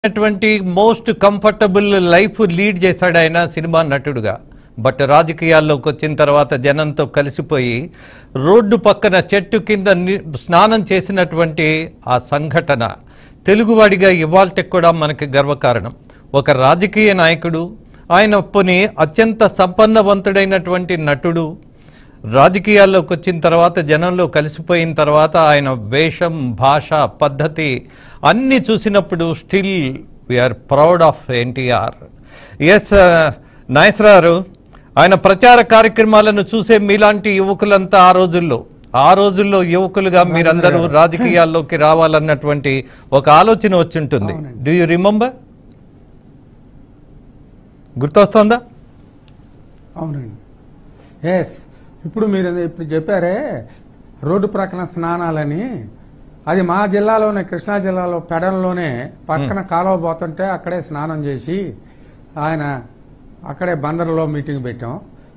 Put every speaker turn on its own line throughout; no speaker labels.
అటువంటి most comfortable life lead చేశాడు ఆయన సినిమా నటుడుగా బట్ రాజకీయాల్లోకి వచ్చిన తర్వాత జనంతో కలిసిపోయి రోడ్డు పక్కన చెట్టు కింద ని- స్నానం చేసినటువంటి ఆ సంఘటన తెలుగువాడిగా ఇవాల్టికి కూడా మనకి గర్వకారణం ఒక రాజకీయ నాయకుడు ఆయన పోనీ అత్యంత సంపన్నవంతుడైనటువంటి నటుడు రాజకీయాల్లోకి వచ్చిన తర్వాత జనంలో కలిసిపోయిన తర్వాత ఆయన వేషం భాష పద్ధతి అన్నీ చూసినప్పుడు still we are proud of NTR ఎస్ నాయసరారు ఆయన ప్రచార కార్యక్రమాలను చూసే మీలాంటి యువకులంతా ఆ రోజుల్లో ఆ రోజుల్లో యువకులుగా మీరందరూ రాజకీయాల్లోకి రావాలన్నటువంటి ఒక ఆలోచన వచ్చి ఉంటుంది డూ యూ రిమెంబర్ గుర్తొస్తుందా
అవునండి ఎస్ ఇప్పుడు మీరు ఇప్పుడు చెప్పారే రోడ్డు ప్రక్కన స్నానాలని అది మా జిల్లాలోనే కృష్ణా జిల్లాలో పెడన్లోనే పక్కన కాలువ పోతుంటే అక్కడే స్నానం చేసి ఆయన అక్కడే బందర్లో మీటింగ్ పెట్టాం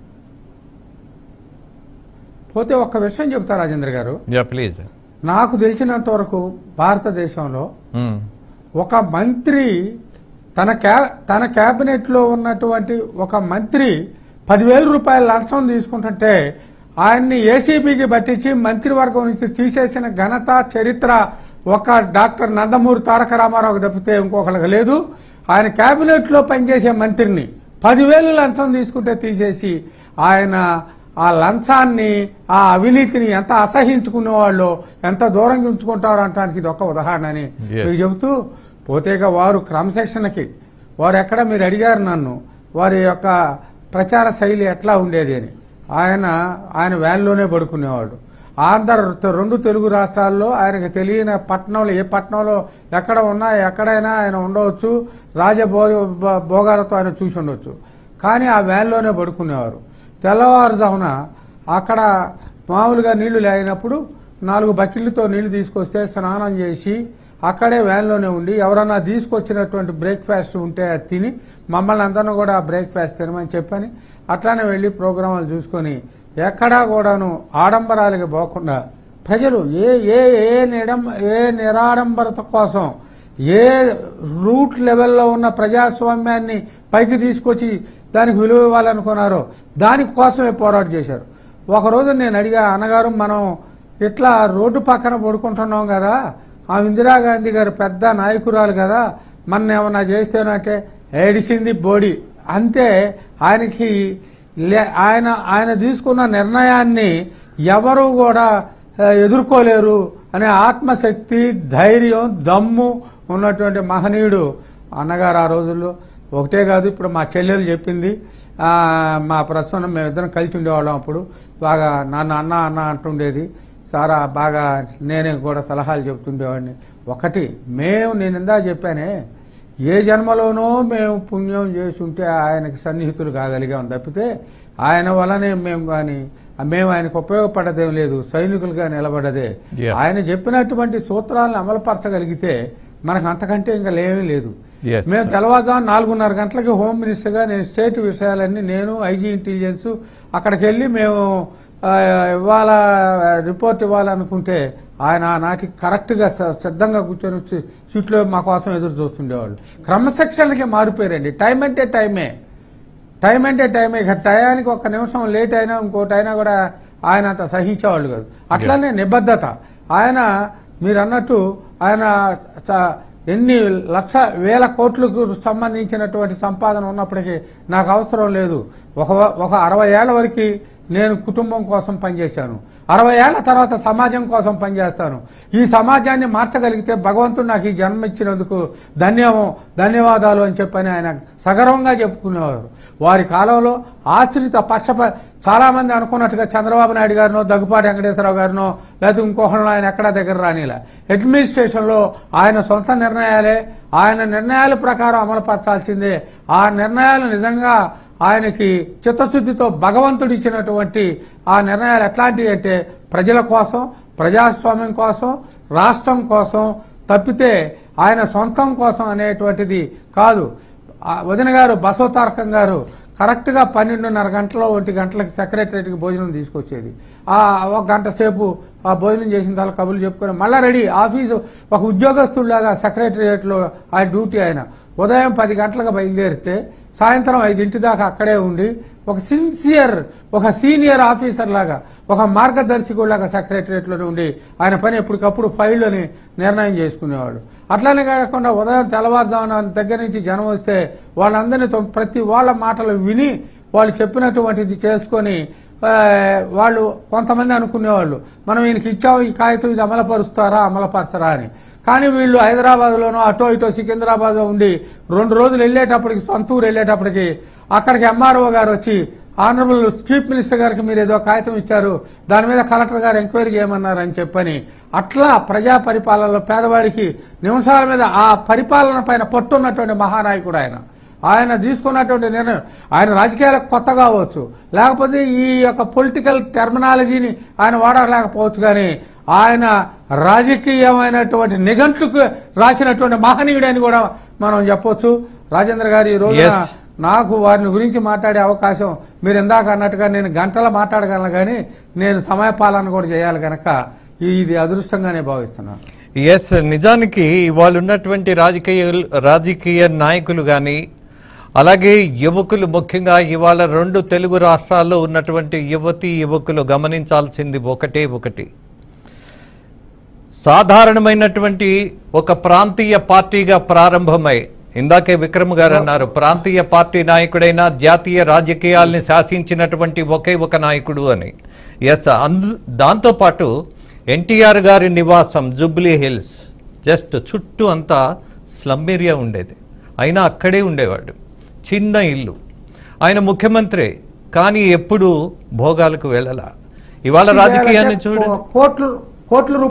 పోతే ఒక్క విషయం చెప్తా రాజేంద్ర గారు
యా ప్లీజ్
నాకు తెలిసినంత వరకు భారతదేశంలో ఒక మంత్రి తన క్యా తన క్యాబినెట్లో ఉన్నటువంటి ఒక మంత్రి పదివేల రూపాయల లంచం తీసుకుంటుంటే ఆయన్ని ఏసీబీకి పట్టించి మంత్రివర్గం నుంచి తీసేసిన ఘనత చరిత్ర ఒక డాక్టర్ నందమూరి తారక రామారావు తప్పితే ఇంకొకరికి లేదు ఆయన క్యాబినెట్లో పనిచేసే మంత్రిని పదివేలు లంచం తీసుకుంటే తీసేసి ఆయన ఆ లంచాన్ని ఆ అవినీతిని ఎంత అసహించుకునేవాళ్ళు ఎంత దూరంగా ఉంచుకుంటారో అంటానికి ఇది ఒక ఉదాహరణ అని
Yes.
మీకు చెబుతూ పోతేగా వారు క్రమశిక్షణకి వారు ఎక్కడ మీరు అడిగారు నన్ను వారి యొక్క ప్రచార శైలి ఎట్లా ఉండేది అని ఆయన ఆయన వ్యాన్లోనే పడుకునేవాడు ఆంధ్ర రెండు తెలుగు రాష్ట్రాల్లో ఆయనకు తెలియని పట్టణంలో ఏ పట్టణంలో ఎక్కడ ఉన్నా ఎక్కడైనా ఆయన ఉండవచ్చు రాజభో భో- భోగాలతో ఆయన చూసి ఉండొచ్చు కానీ ఆ వ్యాన్లోనే పడుకునేవారు తెల్లవారుజామున అక్కడ మామూలుగా నీళ్లు లేనప్పుడు నాలుగు బకెట్లతో నీళ్లు తీసుకొస్తే స్నానం చేసి అక్కడే వ్యాన్లోనే ఉండి ఎవరన్నా తీసుకొచ్చినటువంటి బ్రేక్ఫాస్ట్ ఉంటే అది తిని మమ్మల్ని అందరిని కూడా ఆ బ్రేక్ఫాస్ట్ తినమని చెప్పని అట్లానే వెళ్ళి ప్రోగ్రామాలు చూసుకొని ఎక్కడా కూడాను ఆడంబరాలకి పోకుండా ప్రజలు ఏ ఏ ఏ నిడం ఏ నిరాడంబరత కోసం ఏ రూట్ లెవెల్లో ఉన్న ప్రజాస్వామ్యాన్ని పైకి తీసుకొచ్చి దానికి విలువ ఇవ్వాలనుకున్నారో దానికోసమే పోరాటం చేశారు ఒకరోజు నేను అడిగా అన్నగారు మనం ఇట్లా రోడ్డు పక్కన పడుకుంటున్నాం కదా ఆ ఇందిరాగాంధీ గారు పెద్ద నాయకురాలు కదా మన ఏమన్నా చేస్తేనంటే ఏడిసింది బోడి అంతే ఆయనకి లే- ఆయన ఆయన తీసుకున్న నిర్ణయాన్ని ఎవరు కూడా ఆ, ఎదుర్కోలేరు అనే ఆత్మశక్తి ధైర్యం దమ్ము ఉన్నటువంటి మహనీయుడు అన్నగారు ఆ రోజుల్లో ఒకటే కాదు ఇప్పుడు మా చెల్లెలు చెప్పింది ఆ, మా ప్రస్తుతం మేమిద్దరం కలిసి ఉండేవాళ్ళం అప్పుడు బాగా నాన్న అన్న అన్న అంటుండేది సారా బాగా నేనే కూడా సలహాలు చెప్తుండేవాడిని ఒకటి మేము నేను ఇందా చెప్పానే ఏ జన్మలోనో మేము పుణ్యం చేసి ఉంటే ఆయనకి సన్నిహితులు కాగలిగాం తప్పితే ఆయన వల్లనే మేము కానీ మేము ఆయనకు ఉపయోగపడదేం లేదు సైనికులుగా నిలబడదే
Yeah.
ఆయన చెప్పినటువంటి సూత్రాలను అమలుపరచగలిగితే మనకు అంతకంటే ఇంకా లేమీ లేదు
Yes,
మేము
sir.
తెల్లవారుజాము నాలుగున్నర గంటలకి హోమ్ మినిస్టర్గా నేను స్టేట్ విషయాలన్నీ నేను ఐజీ ఇంటెలిజెన్స్ అక్కడికి వెళ్ళి మేము ఆ, ఇవ్వాల రిపోర్ట్ ఇవ్వాలనుకుంటే ఆయన ఆనాటికి కరెక్ట్గా స- సిద్ధంగా కూర్చొని వచ్చి సీట్లో మా కోసం ఎదురు చూస్తుండేవాళ్ళు క్రమశిక్షణకి మారిపోయారండి టైం అంటే టైమే టైం అంటే టైమే ఇక టయానికి ఒక నిమిషం లేట్ అయినా ఇంకోటి అయినా కూడా ఆయన అంత సహించేవాళ్ళు కాదు అట్లనే నిబద్ధత ఆయన మీరు అన్నట్టు ఆయన చ- ఎన్ని లక్ష వేల కోట్లకు సంబంధించినటువంటి సంపాదన ఉన్నప్పటికీ నాకు అవసరం లేదు ఒక ఒక అరవై ఏళ్ల వరకు నేను కుటుంబం కోసం పనిచేశాను అరవై ఏళ్ల తర్వాత సమాజం కోసం పనిచేస్తాను ఈ సమాజాన్ని మార్చగలిగితే భగవంతుడు నాకు ఈ జన్మ ఇచ్చినందుకు ధన్యం ధన్యవాదాలు అని చెప్పని ఆయన సగర్వంగా చెప్పుకునేవారు వారి కాలంలో ఆశ్రిత పక్షప చాలా మంది అనుకున్నట్టుగా చంద్రబాబు నాయుడు గారినో దగ్గుపాటి వెంకటేశ్వరరావు గారినో లేకపోతే ఇంకొకరినో ఆయన ఎక్కడా దగ్గర రానిలా అడ్మినిస్ట్రేషన్లో ఆయన సొంత నిర్ణయాలే ఆయన నిర్ణయాల ప్రకారం అమలుపరచాల్సిందే ఆ నిర్ణయాలు నిజంగా ఆయనకి చిత్తశుద్ధితో భగవంతుడు ఇచ్చినటువంటి ఆ నిర్ణయాలు ఎట్లాంటివి అంటే ప్రజల కోసం ప్రజాస్వామ్యం కోసం రాష్ట్రం కోసం తప్పితే ఆయన సొంతం కోసం అనేటువంటిది కాదు ఆ వదిన గారు బసవతారకం గారు కరెక్ట్గా పన్నెండున్నర గంటలో ఒంటి గంటలకు సెక్రటరేట్కి భోజనం తీసుకొచ్చేది ఆ ఒక గంట సేపు ఆ భోజనం చేసిన తర్వాత కబుర్లు చెప్పుకొని మళ్ళా రెడీ ఆఫీసు ఒక ఉద్యోగస్తుడిలాగా సెక్రటరియట్లో ఆయన డ్యూటీ ఆయన ఉదయం పది గంటలకు బయలుదేరితే సాయంత్రం ఐదింటి దాకా అక్కడే ఉండి ఒక సిన్సియర్ ఒక సీనియర్ ఆఫీసర్ లాగా ఒక మార్గదర్శకుడిలాగా సెక్రటరియట్లో ఉండి ఆయన పని ఎప్పటికప్పుడు ఫైళ్ళని నిర్ణయం చేసుకునేవాడు అట్లానే కాకుండా ఉదయం తెల్లవారుజామున దగ్గర నుంచి జనం వస్తే వాళ్ళందరినీ తొ- ప్రతి వాళ్ళ మాటలు విని వాళ్ళు చెప్పినటువంటిది చేసుకొని ఆ, వాళ్ళు కొంతమంది అనుకునేవాళ్ళు మనం ఈయనకి ఇచ్చాము ఈ కాగితం ఇది అమలుపరుస్తారా అమలుపరచరా అని కానీ వీళ్ళు హైదరాబాద్లోనో అటో ఇటో సికింద్రాబాద్ ఉండి రెండు రోజులు వెళ్ళేటప్పటికి సొంత ఊరు వెళ్ళేటప్పటికి అక్కడికి ఎంఆర్ఓ గారు వచ్చి ఆనరబుల్ చీఫ్ మినిస్టర్ గారికి మీరు ఏదో కాగితం ఇచ్చారు దాని మీద కలెక్టర్ గారు ఎంక్వైరీ చేయమన్నారు అని చెప్పని అట్లా ప్రజా పరిపాలనలో పేదవాడికి నిమిషాల మీద ఆ పరిపాలన పైన పట్టున్నటువంటి మహానాయకుడు ఆయన ఆయన తీసుకున్నటువంటి నిర్ణయం ఆయన రాజకీయాలకు కొత్త కావచ్చు లేకపోతే ఈ యొక్క పొలిటికల్ టెర్మినాలజీని ఆయన వాడలేకపోవచ్చు కానీ ఆయన రాజకీయమైనటువంటి నిఘంట్లకు రాసినటువంటి మహనీయుడని కూడా మనం చెప్పొచ్చు రాజేంద్ర గారు ఈ రోజున
Yes.
నాకు వారిని గురించి మాట్లాడే అవకాశం మీరు ఇందాక అన్నట్టుగా నేను గంటల మాట్లాడగలను కానీ నేను సమయపాలన కూడా చేయాలి కనుక ఇది అదృష్టంగానే భావిస్తున్నాను
ఎస్ నిజానికి ఇవాళ ఉన్నటువంటి రాజకీయ రాజకీయ నాయకులు కానీ అలాగే యువకులు ముఖ్యంగా ఇవాళ రెండు తెలుగు రాష్ట్రాల్లో ఉన్నటువంటి యువతి యువకులు గమనించాల్సింది ఒకటే ఒకటి సాధారణమైనటువంటి ఒక ప్రాంతీయ పార్టీగా ప్రారంభమై ఇందాకే విక్రమ్ గారు అన్నారు ప్రాంతీయ పార్టీ నాయకుడైన జాతీయ రాజకీయాల్ని శాసించినటువంటి ఒకే ఒక నాయకుడు అని ఎస్ అందు దాంతోపాటు ఎన్టీఆర్ గారి నివాసం జుబ్లీ హిల్స్ జస్ట్ చుట్టూ అంతా స్లమ్ ఏరియా ఉండేది అయినా అక్కడే ఉండేవాడు చిన్న ఇల్లు ఆయన ముఖ్యమంత్రి కానీ ఎప్పుడు భోగాలకు వెళ్ళలా ఇవాళ రాజకీయాన్ని చూడండి
కోట్లు కోట్ల రూపాయలు